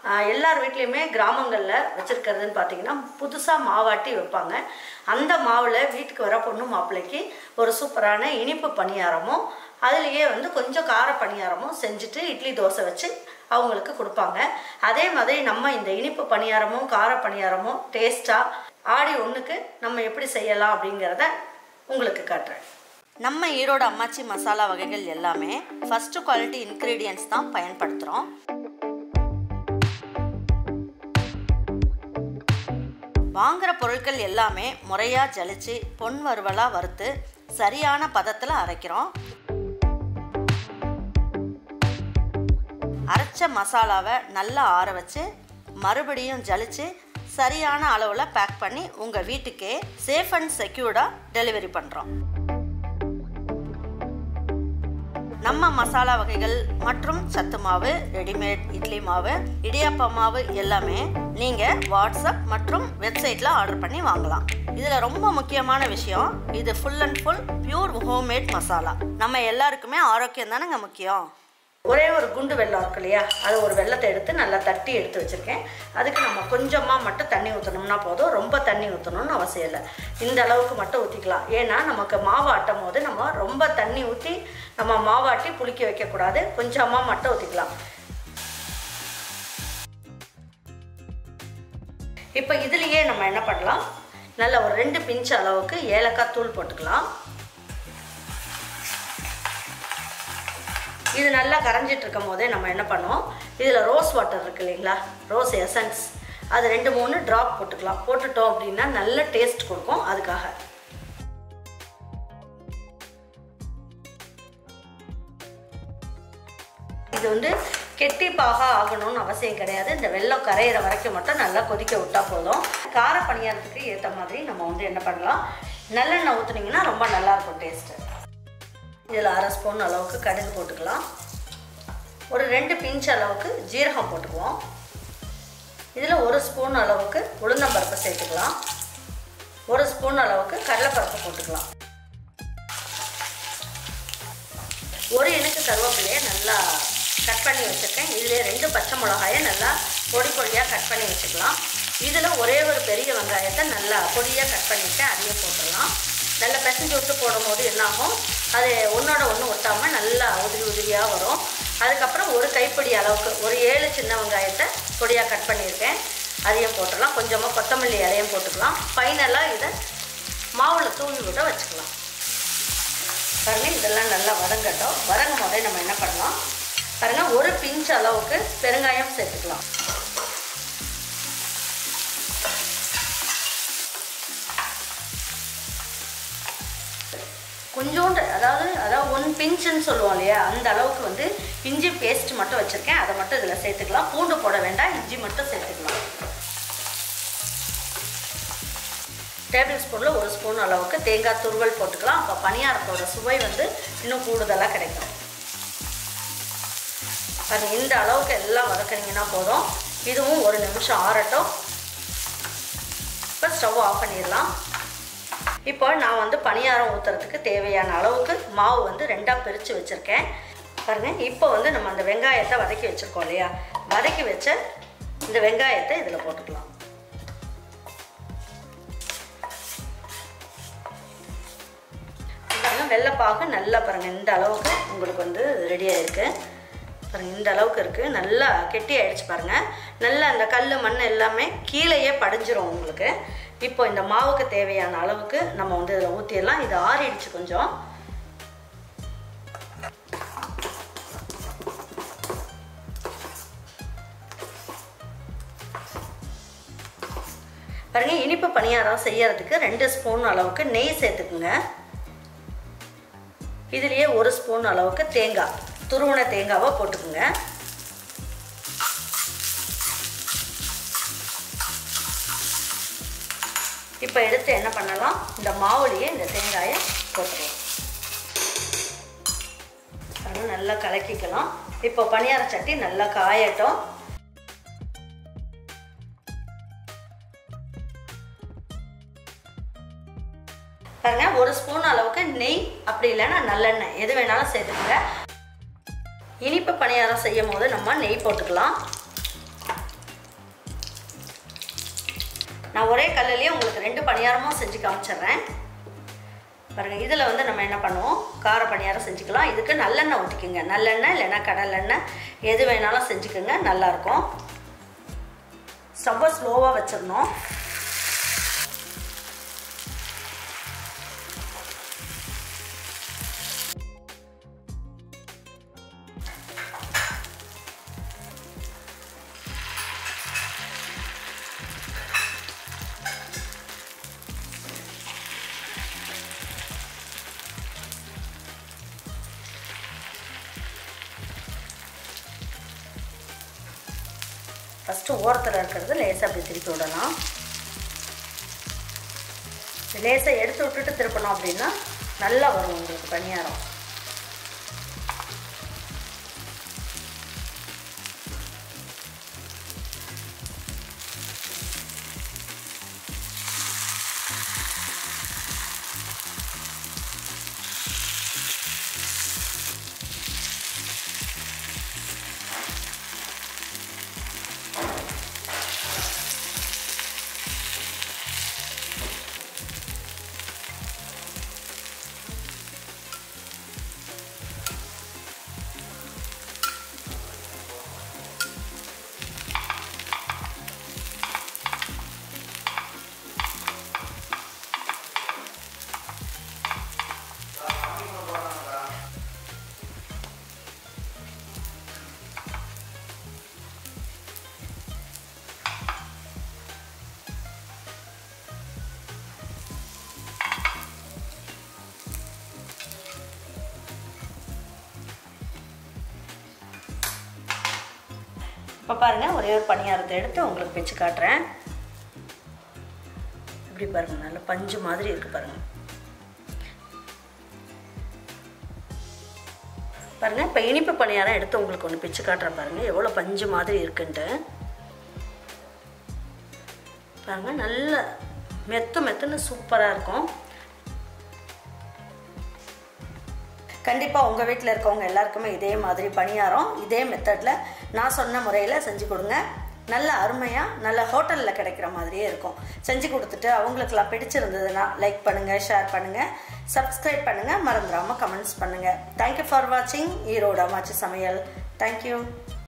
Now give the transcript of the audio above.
ஆஹ், எல்லார் வீட்லேயுமே கிராமங்களில் வச்சுருக்கிறதுன்னு பார்த்தீங்கன்னா புதுசாக மாவாட்டி வைப்பாங்க அந்த மாவில் வீட்டுக்கு வர பொண்ணு மாப்பிள்ளைக்கு ஒரு சூப்பரான இனிப்பு பணியாரமும் அதுலேயே வந்து கொஞ்சம் கார பணியாரமும் செஞ்சுட்டு இட்லி தோசை வச்சு அவங்களுக்கு கொடுப்பாங்க அதே மாதிரி நம்ம இந்த இனிப்பு பணியாரமும் கார பணியாரமும் டேஸ்ட்டாக ஆடி ஒன்றுக்கு நம்ம எப்படி செய்யலாம் அப்படிங்கிறத உங்களுக்கு காட்டுறேன் நம்ம ஈரோடு அம்மாச்சி மசாலா வகைகள் எல்லாமே ஃபஸ்ட்டு குவாலிட்டி இன்க்ரீடியன்ஸ் தான் பயன்படுத்துகிறோம் வாங்குற பொருட்கள் எல்லாமே முறையாக ஜலிச்சு பொன் வறுவலாக வறுத்து சரியான பதத்தில் அரைக்கிறோம் அரைச்ச மசாலாவை நல்லா ஆற வச்சு மறுபடியும் ஜலிச்சு சரியான அளவில் பேக் பண்ணி உங்கள் வீட்டுக்கே சேஃப் அண்ட் செக்யூர்டாக டெலிவரி பண்ணுறோம் நம்ம மசாலா வகைகள் மற்றும் சத்து மாவு ரெடிமேட் இட்லி மாவு இடியாப்ப மாவு எல்லாமே நீங்கள் வாட்ஸ்அப் மற்றும் வெப்சைட்டில் ஆர்டர் பண்ணி வாங்கலாம் இதில் ரொம்ப முக்கியமான விஷயம் இது full and full pure homemade masala நம்ம எல்லாருக்குமே ஆரோக்கியம் தானேங்க முக்கியம் ஒரே ஒரு குண்டு வெல்லம் இருக்கு இல்லையா அது ஒரு வெள்ளத்தை எடுத்து நல்லா தட்டி எடுத்து வச்சுருக்கேன் அதுக்கு நம்ம கொஞ்சமாக மட்டும் தண்ணி ஊற்றணும்னா போதும் ரொம்ப தண்ணி ஊற்றணும்னு அவசியம் இல்லை இந்த அளவுக்கு மட்டும் ஊற்றிக்கலாம் ஏன்னா நமக்கு மாவு ஆட்டும் போது நம்ம ரொம்ப தண்ணி ஊற்றி நம்ம மாவாட்டி புளிக்க வைக்கக்கூடாது கொஞ்சமாக மட்டும் ஊற்றிக்கலாம் இப்போ இதுலேயே நம்ம என்ன பண்ணலாம் நல்ல ஒரு ரெண்டு பிஞ்ச் அளவுக்கு ஏலக்காய் தூள் போட்டுக்கலாம் இது நல்லா கரைஞ்சிட்டு இருக்கும் போதே நம்ம என்ன பண்ணுவோம் இதில் ரோஸ் வாட்டர் இருக்கு இல்லைங்களா ரோஸ் எசன்ஸ் அது ரெண்டு மூணு ட்ராப் போட்டுக்கலாம் போட்டுட்டோம் அப்படின்னா நல்ல டேஸ்ட் கொடுக்கும் அதுக்காக இது வந்து கெட்டி பாகா ஆகணும்னு அவசியம் கிடையாது இந்த வெள்ளம் கரையிற வரைக்கும் மட்டும் நல்லா கொதிக்க விட்டா போதும் கார பணியாரத்துக்கு ஏற்ற மாதிரி நம்ம வந்து என்ன பண்ணலாம் நல்லெண்ணெய் ஊற்றுனீங்கன்னா ரொம்ப நல்லா இருக்கும் டேஸ்ட்டு இதில் அரை ஸ்பூன் அளவுக்கு கடுகு போட்டுக்கலாம் ஒரு ரெண்டு பிஞ்ச் அளவுக்கு ஜீரகம் போட்டுக்குவோம் இதில் ஒரு ஸ்பூன் அளவுக்கு உளுந்தம்பருப்பு சேர்த்துக்கலாம் ஒரு ஸ்பூன் அளவுக்கு கடலைப்பருப்பு போட்டுக்கலாம் ஒரு இனுக்கு கருவேப்பிலையை நல்லா கட் பண்ணி வச்சுருக்கேன் இதிலே ரெண்டு பச்சை மிளகாயை நல்லா பொடி பொடியாக கட் பண்ணி வச்சுக்கலாம் இதில் ஒரே ஒரு பெரிய வெங்காயத்தை நல்லா பொடியாக கட் பண்ணிவிட்டு அதையும் போட்டுடலாம் நல்லா பிசைஞ்சு விட்டு போடும்போது என்னாகும் அது ஒன்றோட ஒன்று ஒட்டாமல் நல்லா உதிரி உதிரியாக வரும் அதுக்கப்புறம் ஒரு கைப்பிடி அளவுக்கு ஒரு ஏழு சின்ன வெங்காயத்தை பொடியாக கட் பண்ணியிருக்கேன் அதையும் போட்டுடலாம் கொஞ்சமாக கொத்தமல்லி இலையும் போட்டுக்கலாம் ஃபைனலாக இதை மாவில் தூவி விட வச்சுக்கலாம் பாருங்க இதெல்லாம் நல்லா வதங்கட்டும் வதங்கும் போதே நம்ம என்ன பண்ணலாம் பாருங்க ஒரு பிஞ்ச் அளவுக்கு பெருங்காயம் சேர்த்துக்கலாம் கொஞ்சோண்டு அதாவது அதாவது ஒன் பிஞ்சுன்னு சொல்லுவோம் இல்லையா அந்த அளவுக்கு வந்து இஞ்சி பேஸ்ட் மட்டும் வச்சுருக்கேன் அதை மட்டும் இதில் சேர்த்துக்கலாம் பூண்டு போட வேண்டாம் இஞ்சி மட்டும் சேர்த்துக்கலாம் டேபிள் ஸ்பூனில் ஒரு ஸ்பூன் அளவுக்கு தேங்காய் துருவல் போட்டுக்கலாம் அப்போ பணியாரத்தோட சுவை வந்து இன்னும் கூடுதலாக கிடைக்கும் அது இந்த அளவுக்கு எல்லாம் வதக்குனீங்கன்னா போதும் இதுவும் ஒரு நிமிஷம் ஆறட்டும் இப்போ ஸ்டவ் ஆஃப் பண்ணிடலாம் இப்போ நான் வந்து பணியாரம் ஊற்றுறதுக்கு தேவையான அளவுக்கு மாவு வந்து ரெண்டாக பிரித்து வச்சுருக்கேன் பாருங்கள் இப்போ வந்து நம்ம அந்த வெங்காயத்தை வதக்கி வச்சுருக்கோம் இல்லையா வதக்கி வச்ச இந்த வெங்காயத்தை இதில் போட்டுக்கலாம் பாருங்க வெள்ளைப்பாகு நல்லா பாருங்கள் இந்த அளவுக்கு உங்களுக்கு வந்து ரெடியாக இருக்குது பாருங்கள் இந்த அளவுக்கு இருக்குது நல்லா கெட்டி ஆயிடுச்சு பாருங்கள் நல்லா அந்த கல் மண் எல்லாமே கீழேயே படிஞ்சிரும் உங்களுக்கு இப்போ இந்த மாவுக்கு தேவையான அளவுக்கு நம்ம வந்து இதில் ஊற்றிடலாம் இது ஆறிடுச்சு கொஞ்சம் பாருங்க இனிப்பு பணியாரம் செய்யறதுக்கு ரெண்டு ஸ்பூன் அளவுக்கு நெய் சேர்த்துக்குங்க இதுலேயே ஒரு ஸ்பூன் அளவுக்கு தேங்காய் துருவன தேங்காவை போட்டுக்குங்க இப்போ எடுத்து என்ன பண்ணலாம் இந்த மாவுலேயே இந்த தேங்காயை போட்டுருவோம் அது நல்லா கலக்கிக்கலாம் இப்போ பணியார சட்டி நல்லா காயட்டும் பாருங்க ஒரு ஸ்பூன் அளவுக்கு நெய் அப்படி இல்லைன்னா நல்லெண்ணெய் எது வேணாலும் சேர்த்துக்கோங்க இனிப்பு பணியாரம் செய்யும் போது நம்ம நெய் போட்டுக்கலாம் நான் ஒரே கல்லுலேயே உங்களுக்கு ரெண்டு பணியாரமும் செஞ்சு காமிச்சிடுறேன் பாருங்கள் இதில் வந்து நம்ம என்ன பண்ணுவோம் கார பணியாரம் செஞ்சுக்கலாம் இதுக்கு நல்லெண்ணெய் ஊற்றிக்குங்க நல்லெண்ணெய் இல்லைன்னா கடலெண்ணெய் எது வேணாலும் செஞ்சுக்கோங்க நல்லாயிருக்கும் ஸ்டவ்வை ஸ்லோவாக வச்சிடணும் ஃபஸ்ட்டு ஓரத்தில் இருக்கிறது லேசாக அப்படி திருப்பி விடலாம் லேசாக எடுத்து விட்டுட்டு திருப்பணும் அப்படின்னா நல்லா வரும் உங்களுக்கு பணியாரம் இப்போ பாருங்கள் ஒரே ஒரு பணியாரத்தை எடுத்து உங்களுக்கு வச்சு காட்டுறேன் இப்படி பாருங்கள் நல்ல பஞ்சு மாதிரி இருக்குது பாருங்கள் பாருங்கள் இப்போ இனிப்பு பணியாரம் எடுத்து உங்களுக்கு ஒன்று பிச்சு காட்டுறேன் பாருங்கள் எவ்வளோ பஞ்சு மாதிரி இருக்குன்ட்டு பாருங்கள் நல்ல மெத்து மெத்துன்னு சூப்பராக இருக்கும் கண்டிப்பாக உங்கள் வீட்டில் இருக்கவங்க எல்லாருக்குமே இதே மாதிரி பணியாரம் இதே மெத்தடில் நான் சொன்ன முறையில் செஞ்சு கொடுங்க நல்ல அருமையாக நல்ல ஹோட்டலில் கிடைக்கிற மாதிரியே இருக்கும் செஞ்சு கொடுத்துட்டு அவங்களுக்கெல்லாம் பிடிச்சிருந்ததுன்னா லைக் பண்ணுங்கள் ஷேர் பண்ணுங்கள் சப்ஸ்கிரைப் பண்ணுங்கள் மறந்துடாமல் கமெண்ட்ஸ் பண்ணுங்கள் தேங்க்யூ ஃபார் வாட்சிங் ஈரோடு அம்மாச்சி சமையல் தேங்க்யூ